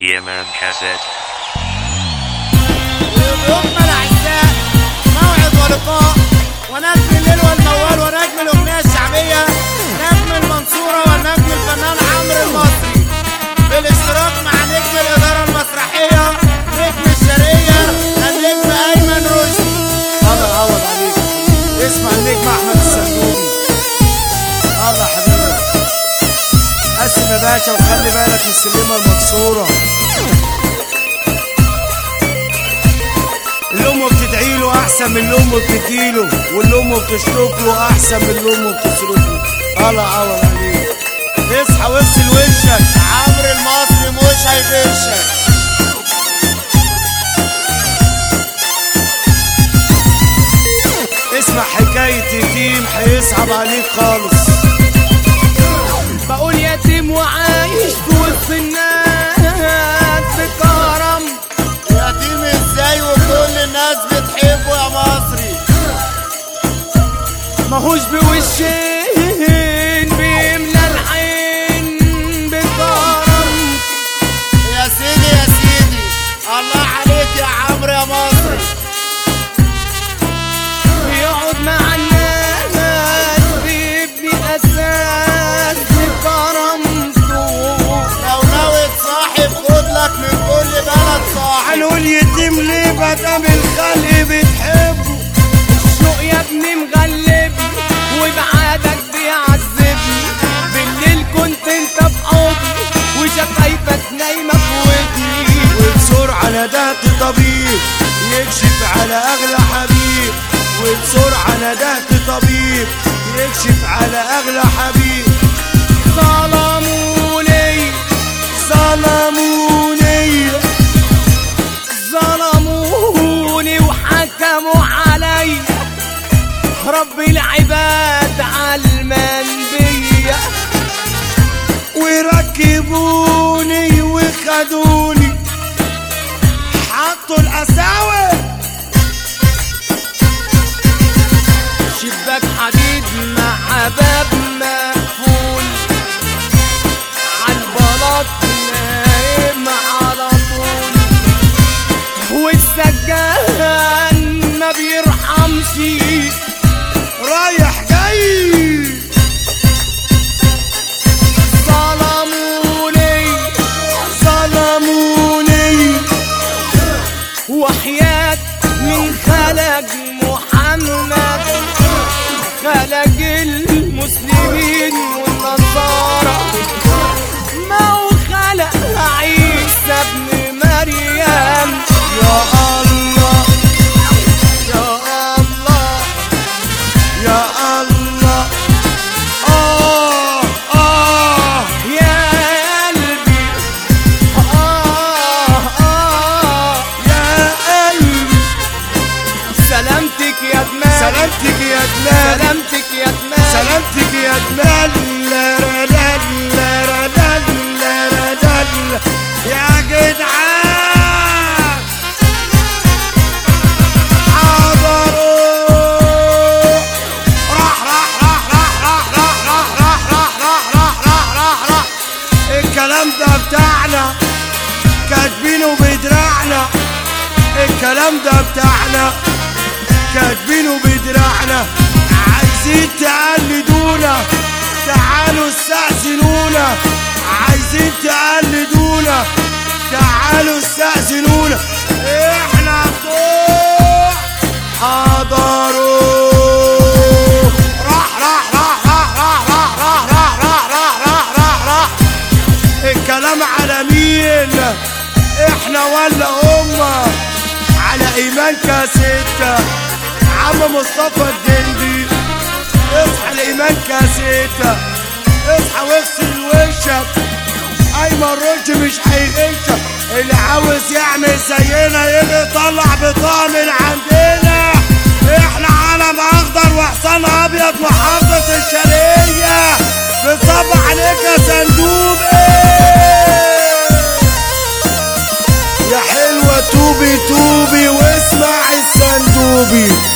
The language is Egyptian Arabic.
Yemen Cassette. ضيوفنا الاعزاء موعد ولقاء ونجم الليل والموال ونجم الاغنيه الشعبيه نجم المنصوره ونجم الفنان عمرو المصري بالاشتراك مع نجم الاداره المسرحيه نجم الشرقيه النجم ايمن رشدي الله يعوض عليك اسمع النجم احمد الصندوقي الله حبيبي قسم يا باشا وخلي بالك من السلمه المكسوره اللي امه بتدعي له احسن من اللي امه بتديله واللي امه بتشرب له احسن من اللي امه بتصرف له الله يعوض عليك اصحى واغسل وشك عمرو المصري مش هيغشك اسمع حكايه يتيم هيصعب عليك خالص بقول يتيم وعايش في وسط الناس بكرم يتيم ازاي وكل الناس بتحبه يا مصري ماهوش بوشين بيملى العين بكرم يا سيدي يا سيدي الله عليك يا عمرو يا مصري بيقعد مع الناس بيبني اساس بكرمته لو ناوي تصاحب خد لك من كل بلد صاحب هنقول يتيم ليه مادام الخلق بتحبه الشوق يا ابني مغلبني وبعادك بيعذبني بالليل كنت انت في حضني وشفايفك نايمه في ودني وبسرعة ندهت طبيب يكشف على أغلى حبيب وبسرعة ندهت طبيب يكشف على أغلى حبيب ظلموني ظلموني ظلموني وحكموا علي رب العباد علمان بيا وركبوني وخدوني حطوا القساوة شباك حديد مع باب مقفول عالبلاط نايم على طول والسجان ما بيرحمش رايح جاي ظلموني ظلموني وحياة من خلق محمد خلق المسلمين والنصارى ما هو خلق عيسى ابن مريم يا الله يا الله يا الله آه آه يا قلبي آه آه يا قلبي سلامتك يا دماغ سلامتك يا دماغ سلامتك يا دماغ سلامتك يا دماغ لا لا لا لا لا لا لا لا يا جدعان حضروا راح راح راح راح راح راح راح راح راح راح راح راح راح راح الكلام ده بتاعنا كاتبينه بدراعنا الكلام ده بتاعنا كاتبينه بدراعنا عايزين تقلدونا تعالوا استأذنونا عايزين تقلدونا تعالوا استأذنونا احنا بتوع حضروا راح راح راح راح راح راح راح راح راح راح راح راح راح الكلام على مين احنا ولا هما على ايمان كاسيتا عم مصطفى الجندي اصحى الايمان كاسيتا اصحى واغسل وشك ايمن رشد مش هيغشك اللي عاوز يعمل زينا يجي يطلع بطاقه من عندنا احنا علم اخضر وحصان ابيض محافظه الشرقيه بنصب عليك يا صندوق يا حلوة توبي توبي واسمع الصندوبي